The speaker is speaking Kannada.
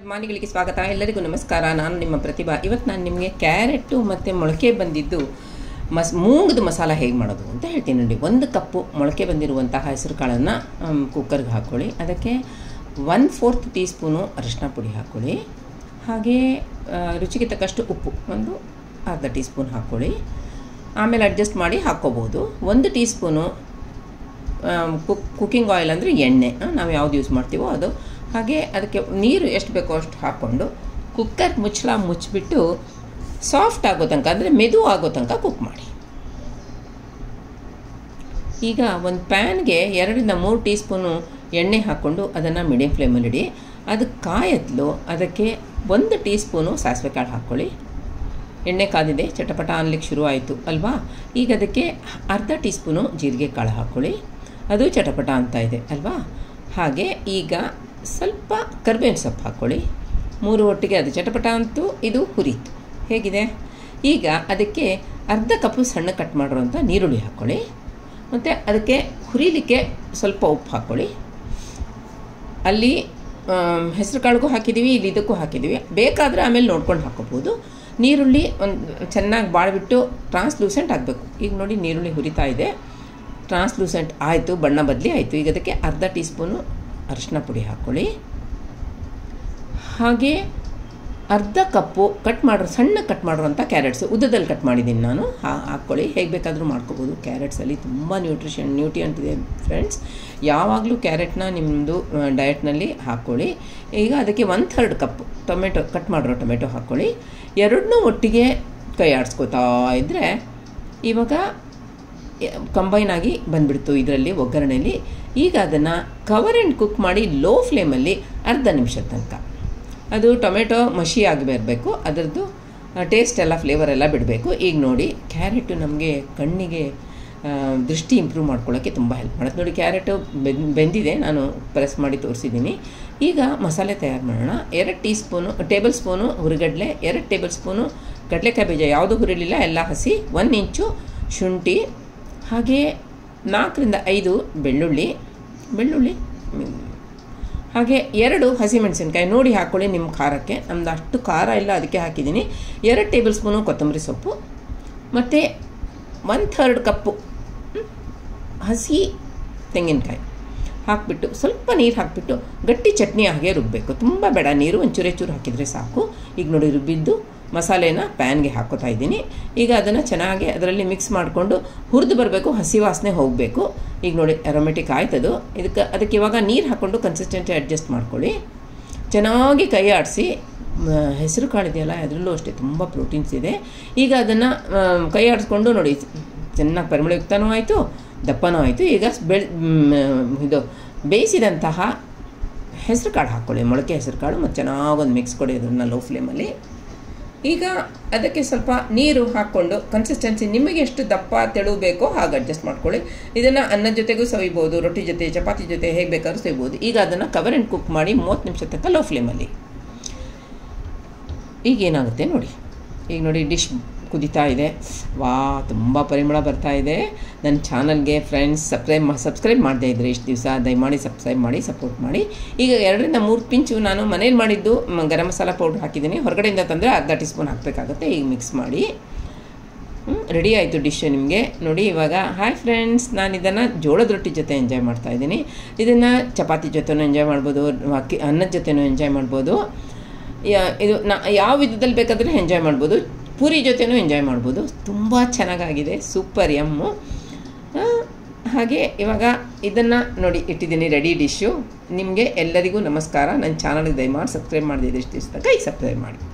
ಮಾನಿಗಳಿಗೆ ಸ್ವಾಗತ ಎಲ್ಲರಿಗೂ ನಮಸ್ಕಾರ ನಾನು ನಿಮ್ಮ ಪ್ರತಿಭಾ ಇವತ್ತು ನಾನು ನಿಮಗೆ ಕ್ಯಾರೆಟು ಮತ್ತು ಮೊಳಕೆ ಬಂದಿದ್ದು ಮಸ್ ಮೂಂಗದ ಮಸಾಲ ಹೇಗೆ ಮಾಡೋದು ಅಂತ ಹೇಳ್ತೀನಿ ನೋಡಿ ಒಂದು ಕಪ್ಪು ಮೊಳಕೆ ಬಂದಿರುವಂತಹ ಹೆಸರು ಕಾಳನ್ನು ಕುಕ್ಕರ್ಗೆ ಹಾಕ್ಕೊಳ್ಳಿ ಅದಕ್ಕೆ ಒನ್ ಫೋರ್ತ್ ಟೀ ಸ್ಪೂನು ಅರಿಶಿನ ಪುಡಿ ಹಾಕ್ಕೊಳ್ಳಿ ಹಾಗೆ ಆ, ರುಚಿಗೆ ತಕ್ಕಷ್ಟು ಉಪ್ಪು ಒಂದು ಅರ್ಧ ಟೀ ಸ್ಪೂನ್ ಹಾಕ್ಕೊಳ್ಳಿ ಆಮೇಲೆ ಅಡ್ಜಸ್ಟ್ ಮಾಡಿ ಹಾಕ್ಕೋಬೋದು ಒಂದು teaspoon cook cooking oil ಅಂದರೆ ಎಣ್ಣೆ ಆ, ನಾವು ಯಾವ್ದು ಯೂಸ್ ಮಾಡ್ತೀವೋ ಅದು ಹಾಗೆ ಅದಕ್ಕೆ ನೀರು ಎಷ್ಟು ಬೇಕೋ ಅಷ್ಟು ಹಾಕ್ಕೊಂಡು ಕುಕ್ಕರ್ ಮುಚ್ಚಳ ಮುಚ್ಚಿಬಿಟ್ಟು ಸಾಫ್ಟ್ ಆಗೋ ತನಕ ಅಂದರೆ ಮೆದು ಆಗೋ ತನಕ ಕುಕ್ ಮಾಡಿ ಈಗ ಒಂದು ಪ್ಯಾನ್ಗೆ ಎರಡರಿಂದ ಮೂರು ಟೀ ಸ್ಪೂನು ಎಣ್ಣೆ ಹಾಕ್ಕೊಂಡು ಅದನ್ನು ಮೀಡಿಯಮ್ ಫ್ಲೇಮಲ್ಲಿ ಇಡಿ ಅದು ಕಾಯತ್ಲು ಅದಕ್ಕೆ ಒಂದು ಟೀ ಸ್ಪೂನು ಸಾಸಿವೆ ಕಾಳು ಹಾಕ್ಕೊಳ್ಳಿ ಎಣ್ಣೆ ಕಾದಿದೆ ಚಟಪಟ ಅನ್ಲಿಕ್ಕೆ ಶುರು ಆಯಿತು ಅಲ್ವಾ ಈಗ ಅದಕ್ಕೆ ಅರ್ಧ ಟೀ ಸ್ಪೂನು ಜೀರಿಗೆ ಕಾಳು ಹಾಕ್ಕೊಳ್ಳಿ ಅದು ಚಟಪಟ ಅಂತ ಇದೆ ಅಲ್ವಾ ಹಾಗೆ ಈಗ ಸ್ವಲ್ಪ ಕರ್ಬೇವಿನ ಸೊಪ್ಪು ಹಾಕ್ಕೊಳ್ಳಿ ಮೂರು ಒಟ್ಟಿಗೆ ಅದು ಚಟಪಟ ಅಂತೂ ಇದು ಹುರಿತು ಹೇಗಿದೆ ಈಗ ಅದಕ್ಕೆ ಅರ್ಧ ಕಪ್ಪು ಸಣ್ಣ ಕಟ್ ಮಾಡಿರುವಂಥ ನೀರುಳ್ಳಿ ಹಾಕ್ಕೊಳ್ಳಿ ಮತ್ತು ಅದಕ್ಕೆ ಹುರಿಲಿಕ್ಕೆ ಸ್ವಲ್ಪ ಉಪ್ಪು ಹಾಕ್ಕೊಳ್ಳಿ ಅಲ್ಲಿ ಹೆಸರು ಕಾಳಿಗೂ ಹಾಕಿದ್ದೀವಿ ಇಲ್ಲಿ ಇದಕ್ಕೂ ಹಾಕಿದ್ದೀವಿ ಬೇಕಾದರೆ ಆಮೇಲೆ ನೋಡ್ಕೊಂಡು ಹಾಕೋಬೋದು ನೀರುಳ್ಳಿ ಒಂದು ಚೆನ್ನಾಗಿ ಬಾಳ್ಬಿಟ್ಟು ಟ್ರಾನ್ಸ್ಲೂಸೆಂಟ್ ಆಗಬೇಕು ಈಗ ನೋಡಿ ನೀರುಳ್ಳಿ ಹುರಿತಾ ಇದೆ ಟ್ರಾನ್ಸ್ಲೂಸೆಂಟ್ ಆಯಿತು ಬಣ್ಣ ಬದಲಿ ಆಯಿತು ಈಗ ಅದಕ್ಕೆ ಅರ್ಧ ಟೀ ಸ್ಪೂನು ಅರಿಶಿನ ಪುಡಿ ಹಾಕ್ಕೊಳ್ಳಿ ಹಾಗೆ ಅರ್ಧ ಕಪ್ಪು ಕಟ್ ಮಾಡಿರೋ ಸಣ್ಣ ಕಟ್ ಮಾಡಿರೋಂಥ ಕ್ಯಾರೆಟ್ಸು ಉದ್ದದಲ್ಲಿ ಕಟ್ ಮಾಡಿದ್ದೀನಿ ನಾನು ಹಾ ಹಾಕ್ಕೊಳ್ಳಿ ಹೇಗೆ ಬೇಕಾದರೂ ಮಾಡ್ಕೋಬೋದು ಕ್ಯಾರೆಟ್ಸಲ್ಲಿ ತುಂಬ ನ್ಯೂಟ್ರಿಷನ್ ನ್ಯೂಟ್ರಿಯಂಟ್ ಇದೆ ಫ್ರೆಂಡ್ಸ್ ಯಾವಾಗಲೂ ಕ್ಯಾರೆಟ್ನ ನಿಮ್ಮದು ಡಯಟ್ನಲ್ಲಿ ಹಾಕ್ಕೊಳ್ಳಿ ಈಗ ಅದಕ್ಕೆ one third cup tomato cut ಮಾಡಿರೋ ಟೊಮೆಟೊ ಹಾಕ್ಕೊಳ್ಳಿ ಎರಡನ್ನೂ ಒಟ್ಟಿಗೆ ಕೈ ಆಡಿಸ್ಕೋತಾ ಇದ್ದರೆ ಇವಾಗ ಕಂಬೈನ್ ಆಗಿ ಬಂದ್ಬಿಡ್ತು ಇದರಲ್ಲಿ ಒಗ್ಗರಣೆಯಲ್ಲಿ ಈಗ ಅದನ್ನು ಕವರ್ ಆ್ಯಂಡ್ ಕುಕ್ ಮಾಡಿ ಲೋ ಫ್ಲೇಮಲ್ಲಿ ಅರ್ಧ ನಿಮಿಷದ ತನಕ ಅದು ಟೊಮೆಟೊ ಮಷಿ ಆಗಿ ಬರಬೇಕು ಅದರದ್ದು ಟೇಸ್ಟ್ ಎಲ್ಲ ಫ್ಲೇವರ್ ಎಲ್ಲ ಬಿಡಬೇಕು ಈಗ ನೋಡಿ ಕ್ಯಾರೆಟು ನಮಗೆ ಕಣ್ಣಿಗೆ ಆ, ದೃಷ್ಟಿ ಇಂಪ್ರೂವ್ ಮಾಡ್ಕೊಳ್ಳೋಕ್ಕೆ ತುಂಬ ಹೆಲ್ಪ್ ಮಾಡುತ್ತೆ ನೋಡಿ ಕ್ಯಾರೆಟು ಬೆಂದ್ ಬೆಂದಿದೆ ನಾನು ಪ್ರೆಸ್ ಮಾಡಿ ತೋರಿಸಿದ್ದೀನಿ ಈಗ ಮಸಾಲೆ ತಯಾರು ಮಾಡೋಣ ಎರಡು ಟೀ ಸ್ಪೂನು ಟೇಬಲ್ ಸ್ಪೂನು ಹುರಿಗಡಲೆ ಎರಡು ಟೇಬಲ್ ಸ್ಪೂನು ಕಡಲೆಕಾಯಿ ಬೀಜ ಯಾವುದೂ ಹುರಿಲಿಲ್ಲ ಎಲ್ಲ ಹಸಿ ಒಂದು ಇಂಚು ಶುಂಠಿ ಹಾಗೆ ನಾಲ್ಕರಿಂದ ಐದು ಬೆಳ್ಳುಳ್ಳಿ ಬೆಳ್ಳುಳ್ಳಿ ಮ್, ಹಾಗೆ ಎರಡು ಹಸಿಮೆಣಸಿನ್ಕಾಯಿ ನೋಡಿ ಹಾಕ್ಕೊಳ್ಳಿ ನಿಮ್ಮ ಖಾರಕ್ಕೆ ನಮ್ದು ಅಷ್ಟು ಖಾರ ಇಲ್ಲ ಅದಕ್ಕೆ ಹಾಕಿದ್ದೀನಿ ಎರಡು ಟೇಬಲ್ ಸ್ಪೂನು ಕೊತ್ತಂಬರಿ ಸೊಪ್ಪು ಮತ್ತು ಒನ್ ಥರ್ಡ್ ಕಪ್ಪು ಹ್ಮ್, ಹಸಿ ತೆಂಗಿನಕಾಯಿ ಹಾಕಿಬಿಟ್ಟು ಸ್ವಲ್ಪ ನೀರು ಹಾಕಿಬಿಟ್ಟು ಗಟ್ಟಿ ಚಟ್ನಿ ಹಾಗೆ ರುಬ್ಬಬೇಕು ತುಂಬ ಬೇಡ ನೀರು ಒಂಚೂರೇ ಚೂರು ಹಾಕಿದರೆ ಸಾಕು ಈಗ ನೋಡಿ ರುಬ್ಬಿದ್ದು ಮಸಾಲೆನ ಪ್ಯಾನ್ಗೆ ಹಾಕೋತಾ ಇದ್ದೀನಿ ಈಗ ಅದನ್ನು ಚೆನ್ನಾಗಿ ಅದರಲ್ಲಿ ಮಿಕ್ಸ್ ಮಾಡಿಕೊಂಡು ಹುರಿದು ಬರಬೇಕು ಹಸಿ ವಾಸನೆ ಹೋಗಬೇಕು ಈಗ ನೋಡಿ ಅರೋಮೆಟಿಕ್ ಆಯ್ತದು ಇದಕ್ಕೆ ಅದಕ್ಕೆ ಇವಾಗ ನೀರು ಹಾಕ್ಕೊಂಡು ಕನ್ಸಿಸ್ಟೆನ್ಸಿ ಅಡ್ಜಸ್ಟ್ ಮಾಡ್ಕೊಳ್ಳಿ ಚೆನ್ನಾಗಿ ಕೈ ಆಡಿಸಿ ಹೆಸರು ಕಾಳಿದೆಯಲ್ಲ ಅದರಲ್ಲೂ ಅಷ್ಟೇ ತುಂಬ ಪ್ರೋಟೀನ್ಸ್ ಇದೆ ಈಗ ಅದನ್ನು ಕೈ ಆಡಿಸ್ಕೊಂಡು ನೋಡಿ ಚೆನ್ನಾಗಿ ಪರಿಮಳಯುಕ್ತನೂ ಆಯಿತು ದಪ್ಪನೂ ಆಯಿತು ಈಗ ಬೆಳ್ ಮ್, ಇದು ಬೇಯಿಸಿದಂತಹ ಹೆಸರು ಕಾಳು ಹಾಕ್ಕೊಳ್ಳಿ ಮೊಳಕೆ ಹೆಸರು ಕಾಳು ಮತ್ತು ಚೆನ್ನಾಗೊಂದು ಮಿಕ್ಸ್ ಕೊಡಿ ಅದನ್ನು ಲೋ ಫ್ಲೇಮಲ್ಲಿ ಈಗ ಅದಕ್ಕೆ ಸ್ವಲ್ಪ ನೀರು ಹಾಕ್ಕೊಂಡು ಕನ್ಸಿಸ್ಟೆನ್ಸಿ ನಿಮಗೆ ಎಷ್ಟು ದಪ್ಪ ತೆಳು ಬೇಕೋ ಹಾಗೆ ಅಡ್ಜಸ್ಟ್ ಮಾಡ್ಕೊಳ್ಳಿ ಇದನ್ನು ಅನ್ನದ ಜೊತೆಗೂ ಸವಿಬೋದು ರೊಟ್ಟಿ ಜೊತೆ ಚಪಾತಿ ಜೊತೆ ಹೇಗೆ ಬೇಕಾದ್ರೂ ಸವಿಬೋದು ಈಗ ಅದನ್ನು ಕವರ್ ಆ್ಯಂಡ್ ಕುಕ್ ಮಾಡಿ ಮೂವತ್ತು ನಿಮಿಷ ತನಕ ಲೋ ಫ್ಲೇಮಲ್ಲಿ ಈಗ ಏನಾಗುತ್ತೆ ನೋಡಿ ಈಗ ನೋಡಿ ಡಿಶ್ ಕುದೀತಾ ಇದೆ ವಾ ತುಂಬ ಪರಿಮಳ ಬರ್ತಾ ಇದೆ ನನ್ನ ಚಾನಲ್ಗೆ ಫ್ರೆಂಡ್ಸ್ ಸಬ್ಸ್ಕ್ರೈಬ್ ಮಾ ಸಬ್ಸ್ಕ್ರೈಬ್ ಮಾಡದೇ ಇದ್ದರೆ ಇಷ್ಟು ದಿವಸ ದಯಮಾಡಿ ಸಬ್ಸ್ಕ್ರೈಬ್ ಮಾಡಿ ಸಪೋರ್ಟ್ ಮಾಡಿ ಈಗ ಎರಡರಿಂದ ಮೂರು ಪಿಂಚು ನಾನು ಮನೇಲಿ ಮಾಡಿದ್ದು ಮ, ಗರಂ ಮಸಾಲ ಪೌಡ್ರ್ ಹಾಕಿದ್ದೀನಿ ಹೊರಗಡೆಯಿಂದ ತಂದರೆ ಅರ್ಧ ಟೀ ಸ್ಪೂನ್ ಹಾಕಬೇಕಾಗುತ್ತೆ ಈಗ ಮಿಕ್ಸ್ ಮಾಡಿ ರೆಡಿ ಆಯಿತು ಡಿಶ್ ನಿಮಗೆ ನೋಡಿ ಇವಾಗ ಹಾಯ್ ಫ್ರೆಂಡ್ಸ್ ನಾನು ಇದನ್ನು ಜೋಳದ ರೊಟ್ಟಿ ಜೊತೆ ಎಂಜಾಯ್ ಮಾಡ್ತಾ ಇದ್ದೀನಿ ಇದನ್ನು ಚಪಾತಿ ಜೊತೆನೂ ಎಂಜಾಯ್ ಮಾಡ್ಬೋದು ಅಕ್ಕಿ ಅನ್ನದ ಜೊತೆನೂ ಎಂಜಾಯ್ ಮಾಡ್ಬೋದು ಯಾ- ಇದು ನಾ ಯಾವ ವಿಧದಲ್ಲಿ ಬೇಕಾದರೆ ಎಂಜಾಯ್ ಮಾಡ್ಬೋದು ಪೂರಿ ಜೊತೆನೂ ಎಂಜಾಯ್ ಮಾಡ್ಬೋದು ತುಂಬ ಚೆನ್ನಾಗಾಗಿದೆ ಸೂಪರ್ ಯಮ್ಮು ಆ, ಹಾಗೆ ಇವಾಗ ಇದನ್ನು ನೋಡಿ ಇಟ್ಟಿದ್ದೀನಿ ರೆಡಿ ಡಿಶ್ಶು ನಿಮಗೆ ಎಲ್ಲರಿಗೂ ನಮಸ್ಕಾರ ನನ್ನ ಚಾನಲ್ಗೆ ದಯಮಾಡಿ ಸಬ್ಸ್ಕ್ರೈಬ್ ಮಾಡಿದ್ರೆ ಇಷ್ಟು ದಿವಸ ಕೈ ಸಬ್ಸ್ಕ್ರೈಬ್ ಮಾಡಿ